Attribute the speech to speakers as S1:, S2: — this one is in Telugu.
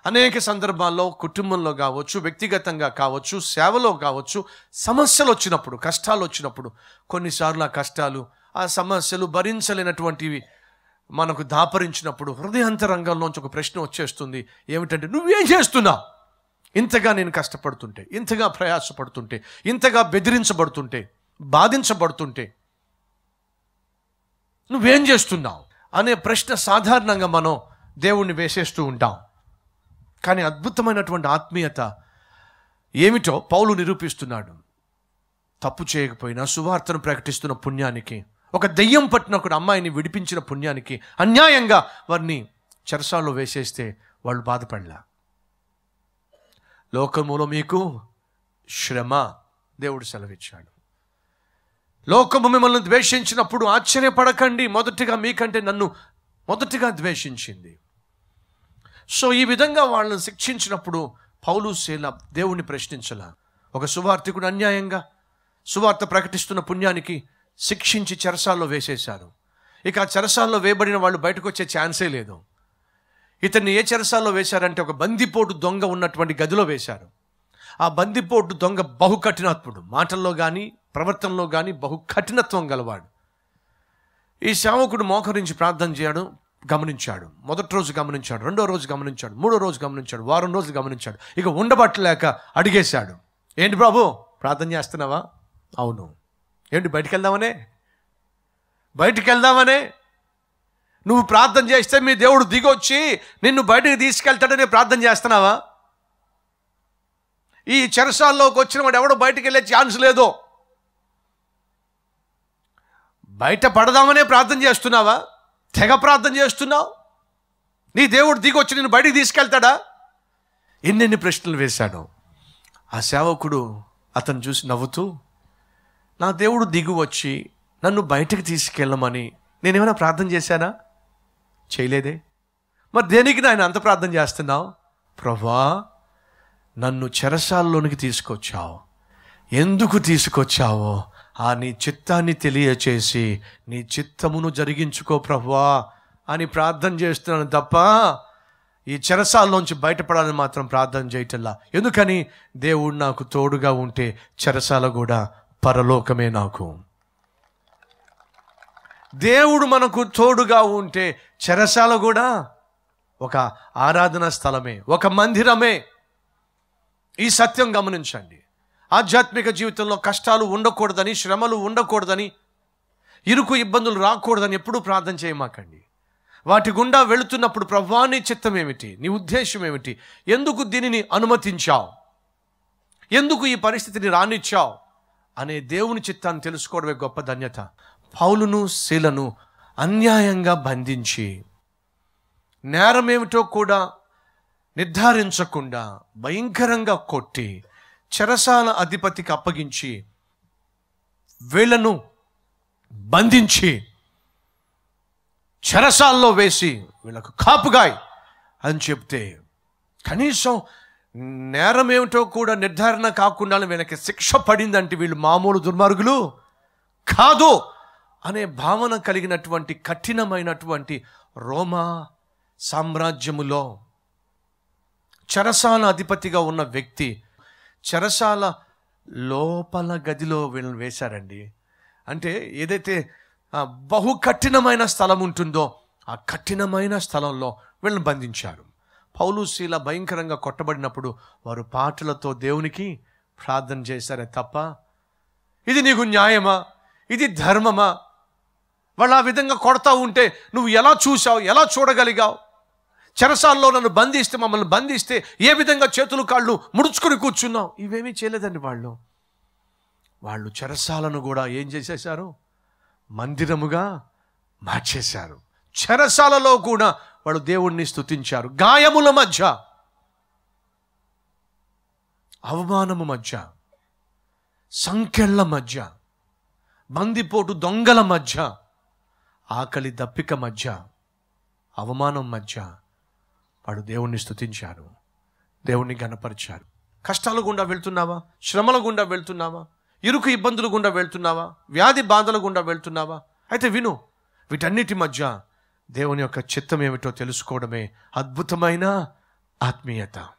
S1: అనేక సందర్భాల్లో కుటుంబంలో కావచ్చు వ్యక్తిగతంగా కావచ్చు సేవలో కావచ్చు సమస్యలు వచ్చినప్పుడు కష్టాలు వచ్చినప్పుడు కొన్నిసార్లు ఆ కష్టాలు ఆ సమస్యలు భరించలేనటువంటివి మనకు దాపరించినప్పుడు హృదయాంతరంగంలోంచి ఒక ప్రశ్న వచ్చేస్తుంది ఏమిటంటే నువ్వేం చేస్తున్నావు ఇంతగా నేను కష్టపడుతుంటే ఇంతగా ప్రయాసపడుతుంటే ఇంతగా బెదిరించబడుతుంటే బాధించబడుతుంటే నువ్వేం చేస్తున్నావు అనే ప్రశ్న సాధారణంగా మనం దేవుణ్ణి వేసేస్తూ ఉంటాం కానీ అద్భుతమైనటువంటి ఆత్మీయత ఏమిటో పౌలు నిరూపిస్తున్నాడు తప్పు చేయకపోయినా సువార్తను ప్రకటిస్తున్న పుణ్యానికి ఒక దెయ్యం పట్టిన ఒక అమ్మాయిని విడిపించిన పుణ్యానికి అన్యాయంగా వారిని చెరసాల్లో వేసేస్తే వాళ్ళు బాధపడలా లోకములో మీకు శ్రమ దేవుడు సెలవిచ్చాడు లోకము మిమ్మల్ని ద్వేషించినప్పుడు ఆశ్చర్యపడకండి మొదటిగా మీకంటే నన్ను మొదటిగా ద్వేషించింది సో ఈ విధంగా వాళ్ళని శిక్షించినప్పుడు పౌలు శీల దేవుణ్ణి ప్రశ్నించలా ఒక సువార్థికుడు అన్యాయంగా సువార్త ప్రకటిస్తున్న పుణ్యానికి శిక్షించి చెరసాల్లో వేసేశారు ఇక ఆ చెరసాల్లో వేయబడిన వాళ్ళు బయటకు వచ్చే ఛాన్సే లేదు ఇతన్ని ఏ చెరసాల్లో వేశారంటే ఒక బందిపోటు దొంగ ఉన్నటువంటి గదిలో వేశారు ఆ బందిపోటు దొంగ బహు కఠినాత్ముడు మాటల్లో కానీ ప్రవర్తనలో కానీ బహు కఠినత్వం గలవాడు ఈ సేవకుడు మోకరించి ప్రార్థన చేయడం గమనించాడు మొదటి రోజు గమనించాడు రెండో రోజు గమనించాడు మూడో రోజు గమనించాడు వారం రోజులు గమనించాడు ఇక ఉండబట్టలేక అడిగేశాడు ఏంటి బాబు ప్రార్థన చేస్తున్నావా అవును ఏంటి బయటికి వెళ్దామనే బయటికి వెళ్దామనే నువ్వు ప్రార్థన చేస్తే మీ దేవుడు దిగొచ్చి నిన్ను బయటకు తీసుకెళ్తాడని ప్రార్థన చేస్తున్నావా ఈ చెరసాల్లోకి వచ్చిన వాడు ఎవడో బయటికి వెళ్ళే ఛాన్స్ లేదు బయట పడదామనే ప్రార్థన చేస్తున్నావా తెగ ప్రార్థన చేస్తున్నావు నీ దేవుడు దిగొచ్చి నిన్ను బయటికి తీసుకెళ్తాడా ఎన్నెన్ని ప్రశ్నలు వేశాడు ఆ సేవకుడు అతను చూసి నవ్వుతూ నా దేవుడు దిగు వచ్చి నన్ను బయటకు తీసుకెళ్ళమని నేనేమైనా ప్రార్థన చేశానా చేయలేదే మరి దేనికి నాయన అంత ప్రార్థన చేస్తున్నావు ప్రభా నన్ను చెరసాల్లోనికి తీసుకొచ్చావు ఎందుకు తీసుకొచ్చావో ఆ నీ చిత్తాన్ని తెలియచేసి నీ చిత్తమును జరిగించుకో ప్రభువా అని ప్రార్థన చేస్తున్నాను తప్ప ఈ చెరసాల్లోంచి బయటపడాలని మాత్రం ప్రార్థన చేయటల్లా ఎందుకని దేవుడు నాకు తోడుగా ఉంటే చెరసాల కూడా పరలోకమే నాకు దేవుడు మనకు తోడుగా ఉంటే చెరసాల కూడా ఒక ఆరాధన స్థలమే ఒక మందిరమే ఈ సత్యం గమనించండి ఆధ్యాత్మిక జీవితంలో కష్టాలు ఉండకూడదని శ్రమలు ఉండకూడదని ఇరుకు ఇబ్బందులు రాకూడదని ఎప్పుడూ ప్రార్థన చేయమాకండి వాటి గుండా వెళుతున్నప్పుడు ప్రభా నీ చిత్తం ఏమిటి నీ ఉద్దేశం ఏమిటి ఎందుకు దీనిని అనుమతించావు ఎందుకు ఈ పరిస్థితిని రానిచ్చావు అనే దేవుని చిత్తాన్ని తెలుసుకోవడమే గొప్ప ధన్యత పౌలును శీలను అన్యాయంగా బంధించి నేరమేమిటో కూడా నిర్ధారించకుండా భయంకరంగా కొట్టి చెరసాల అధిపతికి అప్పగించి వీళ్ళను బంధించి చెరసాల్లో వేసి వీళ్ళకు కాపుగాయ్ అని చెప్తే కనీసం నేరం ఏమిటో కూడా నిర్ధారణ కాకుండా వీళ్ళకి శిక్ష పడిందంటే వీళ్ళు మామూలు దుర్మార్గులు కాదు అనే భావన కలిగినటువంటి కఠినమైనటువంటి రోమా సామ్రాజ్యములో చెరసాల అధిపతిగా ఉన్న వ్యక్తి చెరసాల లోపల గదిలో వీళ్ళని వేశారండి అంటే ఏదైతే ఆ, బహు కఠినమైన స్థలం ఉంటుందో ఆ కఠినమైన స్థలంలో వీళ్ళని బంధించారు పౌలు శీల భయంకరంగా కొట్టబడినప్పుడు వారు పాటలతో దేవునికి ప్రార్థన చేశారే తప్ప ఇది నీకు న్యాయమా ఇది ధర్మమా వాళ్ళు ఆ విధంగా కొడతా ఉంటే నువ్వు ఎలా చూసావు ఎలా చూడగలిగావు చెరసాల్లో నన్ను బంధిస్తే మమ్మల్ని బంధిస్తే ఏ విధంగా చేతులు కాళ్ళు ముడుచుకొని కూర్చున్నావు ఇవేమీ చేయలేదండి వాళ్ళు వాళ్ళు చెరసాలను కూడా ఏం చేసేశారు మందిరముగా మార్చేశారు చెరసాలలో కూడా వాళ్ళు దేవుణ్ణి స్తుతించారు గాయముల మధ్య అవమానము మధ్య సంకెళ్ళ మధ్య బందిపోటు దొంగల మధ్య ఆకలి దప్పిక మధ్య అవమానం మధ్య వాడు దేవుణ్ణి స్తుతించారు దేవుణ్ణి గణపరిచారు కష్టాల గుండా వెళ్తున్నావా శ్రమల గుండా వెళ్తున్నావా ఇరుకు ఇబ్బందుల గుండా వెళ్తున్నావా వ్యాధి బాధల గుండా వెళ్తున్నావా అయితే విను వీటన్నిటి మధ్య దేవుని యొక్క చిత్తం ఏమిటో తెలుసుకోవడమే అద్భుతమైన ఆత్మీయత